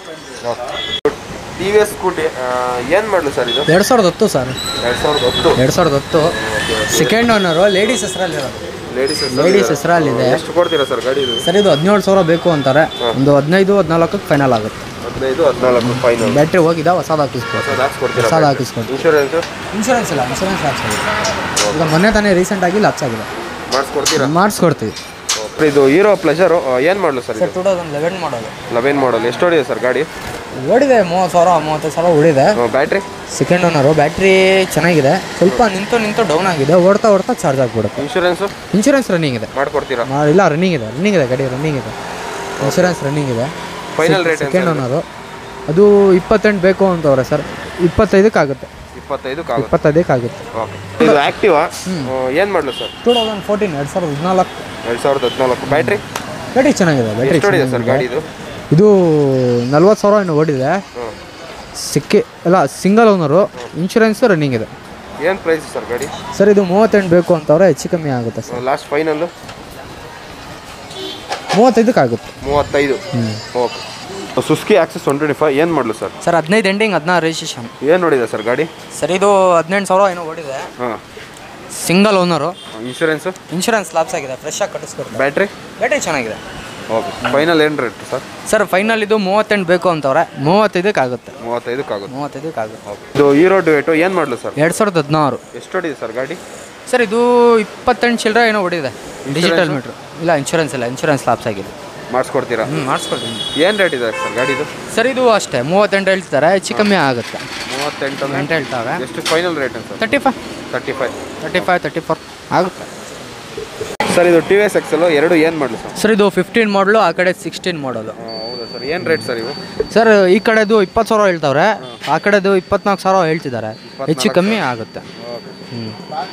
T V S scooty ಏನು ಮಾಡಲು ಸರ್ ಇದು ಎರಡು ಸಾವಿರದ ಹತ್ತು ಸರ್ ಎರಡು ಸಾವಿರದ ಹತ್ತು ಎರಡು ಸಾವಿರದ ಹತ್ತು ಸೆಕೆಂಡ್ ಓನರು ಲೇಡೀಸ್ ಹೆಸರಲ್ಲಿ ಇರೋದು ಲೇಡೀಸ್ ಲೇಡೀಸ್ ಹೆಸರಲ್ಲಿದೆ ಎಷ್ಟು ಕೊಡ್ತೀರಾ ಸರ್ ಗಾಡಿ ಇದು ಸರ್ ಇದು ಹದಿನೇಳು ಸಾವಿರ ಬೇಕು ಅಂತಾರೆ ಒಂದು ಹದಿನೈದು ಹದಿನಾಲ್ಕಕ್ಕೆ ಫೈನಲ್ ಆಗುತ್ತೆ ಹದಿನೈದು ಹದಿನಾಲ್ಕು ಫೈನಲ್ ಬ್ಯಾಟ್ರಿ ಹೋಗಿದೆ ಹೊಸದು ಹಾಕಿಸ್ಬೋದು ಹೊಸದು ಹಾಕ್ಸ್ಕೊಡ್ತೀರಾ ಹೊಸದು ಹಾಕಿಸ್ಕೊಂಡು ಇನ್ಶೂರೆನ್ಸು ಇನ್ಶೂರೆನ್ಸ್ ಇಲ್ಲ ಇನ್ಶೂರೆನ್ಸ್ ಲ್ಯಾಪ್ಸ್ ಆಗಿದೆ ಈಗ ಮೊನ್ನೆ ತಾನೇ ರೀಸೆಂಟಾಗಿ ಲ್ಯಾಪ್ಸ್ ಆಗಿದೆ ಮಾಡಿಸ್ಕೊಡ್ತೀರಾ ಮಾಡಿಸ್ಕೊಡ್ತೀವಿ ಇದು ಹೀರೋ ಪ್ಲೆಜರು ಏನು ಮಾಡಲು ಸರ್ ಸರ್ ಇದು ಟೂ ತೌಸಂಡ್ ಲೆವೆನ್ ಮಾಡೋದು ಲೆವೆನ್ ಮಾಡಲ್ ಎಷ್ಟು ಹೊಡಿದೆ ಸರ್ ಗಾಡಿ ಓಡಿದೆ ಮೂವತ್ತು ಸಾವಿರ ಮೂವತ್ತೈದು ಸಾವಿರ ಓಡಿದೆ ಬ್ಯಾಟ್ರಿ ಸೆಕೆಂಡ್ ಓನರು ಬ್ಯಾಟ್ರಿ ಚೆನ್ನಾಗಿದೆ ಸ್ವಲ್ಪ ನಿಂತು ನಿಂತು ಡೌನ್ ಆಗಿದೆ ಓಡ್ತಾ ಓಡ್ತಾ ಚಾರ್ಜ್ ಆಗಿಬಿಡುತ್ತೆ ಇನ್ಶೂರೆನ್ಸು ಇನ್ಶೂರೆನ್ಸ್ ರನ್ನಿಂಗ್ ಇದೆ ಮಾಡ್ಕೊಡ್ತೀರಾ ಮಾ- ಇಲ್ಲ ರನ್ನಿಂಗ್ ಇದೆ ರನ್ನಿಂಗ್ ಇದೆ ಗಾಡಿ ರನ್ನಿಂಗ್ ಇದೆ ಇನ್ಶೂರೆನ್ಸ್ ರನ್ನಿಂಗ್ ಇದೆ Final rate ಏನು ಸೆಕೆಂಡ್ sir? ಓನರು ಅದು ಇಪ್ಪತ್ತೆಂಟು ಬೇಕು ಅಂತವ್ರೆ ಸರ್ ಇಪ್ಪತ್ತೈದಕ್ಕೆ ಆಗುತ್ತೆ ಇಪ್ಪತ್ತೈದಕ್ಕೆ ಆಗುತ್ತೆ ಇಪ್ಪತ್ತೈದಕ್ಕೆ ಆಗುತ್ತೆ ಓಕೆ ಇದು ಆ್ಯಕ್ಟಿವಾ ಏನು ಮಾಡಲು ಸರ್ ಟೂ ತೌಸಂಡ್ ಫೋರ್ಟೀನ್ ಎರಡು ಸಾವಿರದ ಹದಿನಾಲ್ಕು ಎರಡು ಸಾವಿರದ ಹದಿನಾಲ್ಕು ಬ್ಯಾಟ್ರಿ ಬ್ಯಾಟ್ರಿ ಚೆನ್ನಾಗಿದೆ ಬ್ಯಾಟ್ರಿ ಎಷ್ಟು ಹೊಡಿದೆ ಸರ್ ಗಾಡಿ ಇದು ಇದು ನಲ್ವತ್ತು ಸಾವಿರ ಏನು ಓಡಿದೆ ಹ್ಞೂ ಸಿಕ್ಕಿ ಅಲ್ಲ ಸಿಂಗಲ್ ಓನರು ಇನ್ಶೂರೆನ್ಸು ರನ್ನಿಂಗ್ ಇದೆ ಏನು ಪ್ರೈಸ್ ಸರ್ ಗಾಡಿ ಸರ್ ಇದು ಮೂವತ್ತೆಂಟು ಬೇಕು ಅಂತವ್ರೆ ಹೆಚ್ಚು ಕಮ್ಮಿ ಆಗುತ್ತೆ ಸರ್ ಲಾಸ್ಟ್ ಫೈನಲ್ಲು ಮೂವತ್ತೈದಕ್ಕೆ ಆಗುತ್ತೆ ಮೂವತ್ತೈದು okay Suzuki Access one twenty five ಏನು ಮಾಡಲು ಸರ್ ಸರ್ ಹದಿನೈದು ಎಂಡಿಂಗ್ ಹದಿನಾರು ರಿಜಿಸ್ಟ್ರೇಷನ್ ಏನು ನೋಡಿದೆ ಸರ್ ಗಾಡಿ ಸರ್ ಇದು ಹದಿನೆಂಟು ಸಾವಿರ ಏನೋ ಓಡಿದೆ ಹಾಂ single owner insurance insurance lapse ಆಗಿದೆ ಫ್ರೆಶ್ ಆಗಿ ಕಟ್ಟಿಸ್ಕೊಡ್ತಾರೆ ಬ್ಯಾಟ್ರಿ ಬ್ಯಾಟ್ರಿ ಚೆನ್ನಾಗಿದೆ ಓಕೆ ಫೈನಲ್ ಏನು ರೇಟ್ ಸರ್ ಸರ್ ಫೈನಲ್ ಇದು ಮೂವತ್ತೆಂಟು ಬೇಕು ಅಂತವ್ರೆ ಮೂವತ್ತೈದಕ್ಕೆ ಆಗುತ್ತೆ ಮೂವತ್ತೈದಕ್ಕೆ ಆಗುತ್ತೆ ಮೂವತ್ತೈದಕ್ಕೆ ಆಗುತ್ತೆ ಇದು ಹೀರೋ ಡುವೇಟು ಏನು ಮಾಡಲು ಸರ್ ಎರಡು ಸಾವಿರದ ಹದಿನಾರು ಎಷ್ಟು ಹೊಡಿದೆ ಸರ್ ಗಾಡಿ ಸರ್ ಇದು ಇಪ್ಪತ್ತೆಂಟು ಚಿಲ್ಲರೆ ಏನೋ ಹೊಡಿದೆ ಡಿಜಿಟಲ್ ಮೀಟ್ರ್ ಇಲ್ಲ ಇನ್ಶೂರೆನ್ಸ್ ಇಲ್ಲ ಇನ್ಶೂರೆನ್ಸ್ ಲಾಪ್ಸ್ ಆಗಿದೆ ಮಾಡಿಸ್ಕೊಡ್ತೀರಾ ಹ್ಞೂ ಮಾಡಿಸ್ಕೊಡ್ತೀನಿ ಏನು ರೇಟ್ ಇದೆ ಸರ್ ಗಾಡಿದು ಸರ್ ಇದು ಅಷ್ಟೇ ಮೂವತ್ತೆಂಟು ಹೇಳ್ತಾರೆ ಹೆಚ್ಚು ಕಮ್ಮಿ ಆಗುತ್ತೆ ಮೂವತ್ತೆಂಟು ಎಂಟು ಅಂದ್ರೆ ಹೇಳ್ತಾವೆ ಎಷ್ಟು final rate sir thirty five thirty five thirty five thirty four ಆಗುತ್ತೆ ಸರ್ ಇದು ಟಿ ವಿ ಎಸ್ ಎಕ್ಸಲು ಎರಡು ಏನು ಮಾಡಲು ಸರ್ ಸರ್ ಇದು ಫಿಫ್ಟೀನ್ ಮಾಡಲು ಆ ಕಡೆ ಸಿಕ್ಸ್ಟೀನ್ ಮಾಡಲು ಹೌದಾ ಸರ್ ಏನು ರೇಟ್ ಸರ್ ಇವು ಸರ್ ಈ ಕಡೆದು ಇಪ್ಪತ್ತು ಸಾವಿರ ಹೇಳ್ತಾವ್ರೆ ಆ ಕಡೆದು ಇಪ್ಪತ್ನಾಲ್ಕು ಸಾವಿರ ಹೇಳ್ತಿದ್ದಾರೆ ಹೆಚ್ಚು ಕಮ್ಮಿ ಆಗುತ್ತೆ ಹ್ಞೂ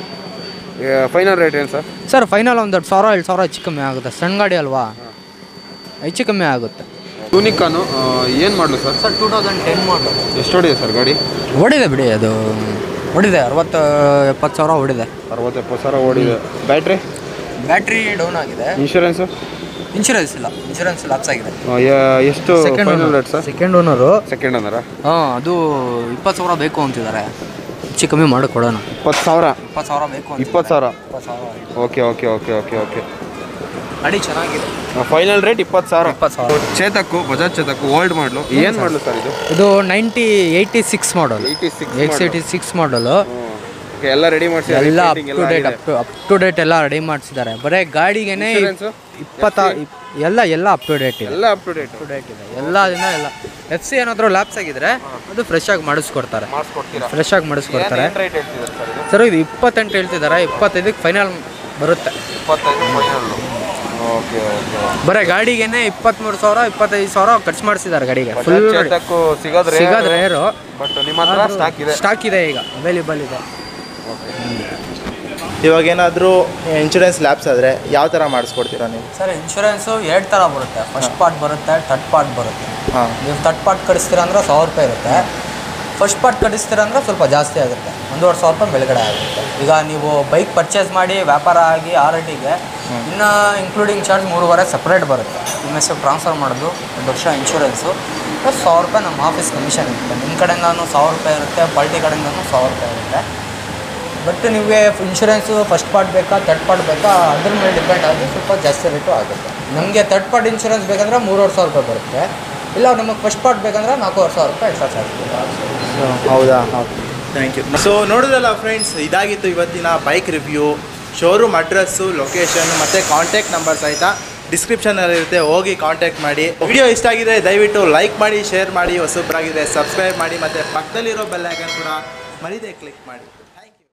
ಫೈನಲ್ ರೇಟ್ ಏನು ಸರ್ ಸರ್ ಫೈನಲ್ ಒಂದು ಎರಡು ಸಾವಿರ ಎರಡು ಸಾವಿರ ಹೆಚ್ಚು ಕಮ್ಮಿ ಆಗುತ್ತೆ ಸಣ್ಣ ಗಾಡಿ ಅಲ್ವಾ ಹೆಚ್ಚು ಕಮ್ಮಿ ಆಗುತ್ತೆ ಟೂನಿಕಾನು ಏನು ಮಾಡಲು sir sir two thousand ten model ಎಷ್ಟು ಹೊಡಿದೆ ಸರ್ ಗಾಡಿ ಓಡಿದೆ ಬಿಡಿ ಅದು ಓಡಿದೆ ಅರವತ್ತು ಎಪ್ಪತ್ತು ಸಾವಿರ ಓಡಿದೆ ಅರವತ್ತು ಎಪ್ಪತ್ತು ಸಾವಿರ ಓಡಿದೆ ಬ್ಯಾಟ್ರಿ ಬ್ಯಾಟ್ರಿ ಡೌನ್ ಆಗಿದೆ ಇನ್ಶೂರೆನ್ಸು ಇನ್ಶೂರೆನ್ಸ್ ಇಲ್ಲ ಇನ್ಶೂರೆನ್ಸ್ ಲಾಪ್ಸ್ ಆಗಿದೆ ಎಷ್ಟು second final rate sir second owner second ಅಂದಾರ ಹಾಂ ಅದು ಇಪ್ಪತ್ತು ಸಾವಿರ ಬೇಕು ಅಂತಿದ್ದಾರೆ ಹೆಚ್ಚು ಕಮ್ಮಿ ಮಾಡಿ ಕೊಡೋಣ ಇಪ್ಪತ್ತು ಸಾವಿರ ಇಪ್ಪತ್ತು ಸಾವಿರ ಬೇಕು ಅಂತ ಇಪ್ಪತ್ತು ಸಾವಿರ ಇಪ್ಪತ್ತು ಸಾವಿರ okay okay okay okay okay ಗಾಡಿ ಚೆನ್ನಾಗಿದೆ ಫೈನಲ್ ರೇಟ್ ಇಪ್ಪತ್ತು ಸಾವಿರ ಇಪ್ಪತ್ತು ಸಾವಿರ ಚೇತಕ್ಕು ಬಜಾಜ್ ಚೇತಕ್ಕು ಓಲ್ಡ್ ಮಾಡಲು ಏನು ಮಾಡಲು ಸರ್ ಇದು ಇದು ninety eighty six model eighty six X eighty six model ಎಲ್ಲ ರೆಡಿ ಮಾಡಿಸಿ ಎಲ್ಲ up to date up to up to date ಎಲ್ಲ ರೆಡಿ ಮಾಡಿಸಿದ್ದಾರೆ ಬರೀ ಗಾಡಿಗೆನೆ Insurance? ಇಪ್ಪತ್ತ ಇಪ್- ಎಲ್ಲ ಎಲ್ಲ ಅಪ್ ಟು ಡೇಟ್ ಇದೆ ಎಲ್ಲ ಅಪ್ ಟು ಡೇಟ್ ಡೇಟ್ ಇದೆ ಎಲ್ಲ ದಿನ ಎಲ್ಲ ಎಫ್ ಸಿ ಏನಾದರೂ ಲ್ಯಾಪ್ಸ್ ಆಗಿದ್ರೆ ಅದು ಫ್ರೆಶ್ ಆಗಿ ಮಾಡಿಸ್ಕೊಡ್ತಾರೆ ಮಾಡಿಸ್ಕೊಡ್ತೀರಾ ಫ್ರೆಶ್ ಆಗಿ ಮಾಡಿಸ್ಕೊಡ್ತಾರೆ ಏನು ರೇಟ್ ಹೇಳ್ತಿದ್ದಾರೆ ಸರ್ ಇದು ಸರ್ ಇದು ಇಪ್ಪತ್ತೆಂಟು ಹೇಳ್ತಿದ್ದಾರೆ ಇಪ್ಪತ್ತೈದಕ್ಕೆ ಫೈನಲ್ ಬರುತ್ತೆ ಇಪ್ಪತ್ತೈದು ಫೈನಲ್ ಓಕೆ ಓಕೆ ಬರೀ ಗಾಡಿಗೆನೆ ಇಪ್ಪತ್ತ್ಮೂರು ಸಾವಿರ ಇಪ್ಪತ್ತೈದು ಸಾವಿರ ಖರ್ಚು ಮಾಡಿಸಿದ್ದಾರೆ ಗಾಡಿಗೆ ಫುಲ್ ಚೇತಕ್ಕು ಸಿಗೋದ್ರೆ ಸಿಗೋದು ರೇರು ಬಟ್ ನಿಮ್ಮ ಹತ್ರ ಸ್ಟಾಕ್ ಇದೆ ಸ್ಟಾಕ್ ಇದೆ ಈಗ ಅವೈಲೇಬಲ್ ಇದೆ ಇವಾಗ ಏನಾದರೂ ಇನ್ಶೂರೆನ್ಸ್ ಲ್ಯಾಬ್ಸ್ ಆದರೆ ಯಾವ ಥರ ಮಾಡಿಸ್ಕೊಡ್ತೀರಾ ನೀವು ಸರ್ ಇನ್ಶೂರೆನ್ಸು ಎರಡು ಥರ ಬರುತ್ತೆ ಫಸ್ಟ್ ಪಾರ್ಟ್ ಬರುತ್ತೆ ಥರ್ಡ್ ಪಾರ್ಟ್ ಬರುತ್ತೆ ಹಾಂ ನೀವು ಥರ್ಡ್ ಪಾರ್ಟ್ ಕಳಿಸ್ತೀರ ಅಂದ್ರೆ ಸಾವಿರ ರೂಪಾಯಿ ಇರುತ್ತೆ ಫಸ್ಟ್ ಪಾರ್ಟ್ ಕಳಿಸ್ತೀರ ಅಂದ್ರೆ ಸ್ವಲ್ಪ ಜಾಸ್ತಿ ಆಗುತ್ತೆ ಒಂದೂವರೆ ಸಾವಿರ ರೂಪಾಯಿ ಮೇಲ್ಗಡೆ ಆಗುತ್ತೆ ಈಗ ನೀವು ಬೈಕ್ ಪರ್ಚೇಸ್ ಮಾಡಿ ವ್ಯಾಪಾರ ಆಗಿ ಆರ್ ಟಿಗೆ ಇನ್ನು ಇನ್ಕ್ಲೂಡಿಂಗ್ ಚಾರ್ಜ್ ಮೂರುವರೆ ಸಪ್ರೇಟ್ ಬರುತ್ತೆ ನಿಮ್ಮ ಹೆಸರು ಟ್ರಾನ್ಸ್ಫರ್ ಮಾಡೋದು ಒಂದು ವರ್ಷ ಇನ್ಶೂರೆನ್ಸು ಪ್ಲಸ್ ಸಾವಿರ ರೂಪಾಯಿ ನಮ್ಮ ಆಫೀಸ್ ಕಮಿಷನ್ ಇರುತ್ತೆ ನಿಮ್ಮ ಕಡೆಯಿಂದನೂ ಸಾವಿರ ರೂಪಾಯಿ ಇರುತ್ತೆ ಪಾರ್ಟಿ ಕಡೆಯಿಂದನೂ ಸಾವಿರ ರೂಪಾಯಿ ಇರುತ್ತೆ ಬಟ್ ನಿಮಗೆ ಇನ್ಶೂರೆನ್ಸು ಫಸ್ಟ್ ಪಾರ್ಟ್ ಬೇಕಾ ಥರ್ಡ್ ಪಾರ್ಟ್ ಬೇಕಾ ಅದ್ರ ಮೇಲೆ ಡಿಪೆಂಡ್ ಆಗಿ ಸ್ವಲ್ಪ ಜಾಸ್ತಿ ರೇಟು ಆಗುತ್ತೆ ನಮಗೆ ಥರ್ಡ್ ಪಾರ್ಟ್ ಇನ್ಶೂರೆನ್ಸ್ ಬೇಕಂದ್ರೆ ಮೂರುವರೆ ಸಾವಿರ ರೂಪಾಯಿ ಬರುತ್ತೆ ಇಲ್ಲ ನಮಗೆ ಫಸ್ಟ್ ಪಾರ್ಟ್ ಬೇಕಂದ್ರೆ ನಾಲ್ಕೂವರೆ ಸಾವಿರ ರೂಪಾಯಿ ಎಕ್ಸ್ಟ್ರಾ ಚಾರ್ಜ್ ಬರುತ್ತೆ ಹೌದಾ ಥ್ಯಾಂಕ್ ಯು ಸೊ ನೋಡಿದ್ರಲ್ಲ ಫ್ರೆಂಡ್ಸ್ ಇದಾಗಿತ್ತು ಇವತ್ತಿನ bike review showroom address location ಮತ್ತು ಕಾಂಟ್ಯಾಕ್ಟ್ ನಂಬರ್ ಸಹಿತ ಡಿಸ್ಕ್ರಿಪ್ಷನಲ್ಲಿ ಇರುತ್ತೆ ಹೋಗಿ ಕಾಂಟ್ಯಾಕ್ಟ್ ಮಾಡಿ ವಿಡಿಯೋ ಇಷ್ಟ ಆಗಿದೆ ದಯವಿಟ್ಟು ಲೈಕ್ ಮಾಡಿ ಶೇರ್ ಮಾಡಿ ಹೊಸಬ್ರಾಗಿದೆ ಸಬ್ಸ್ಕ್ರೈಬ್ ಮಾಡಿ ಮತ್ತು ಪಕ್ಕದಲ್ಲಿರೋ ಬೆಲ್ ಐಕನ್ ಕೂಡ ಮರಿದೇ ಕ್ಲಿಕ್ ಮಾಡಿ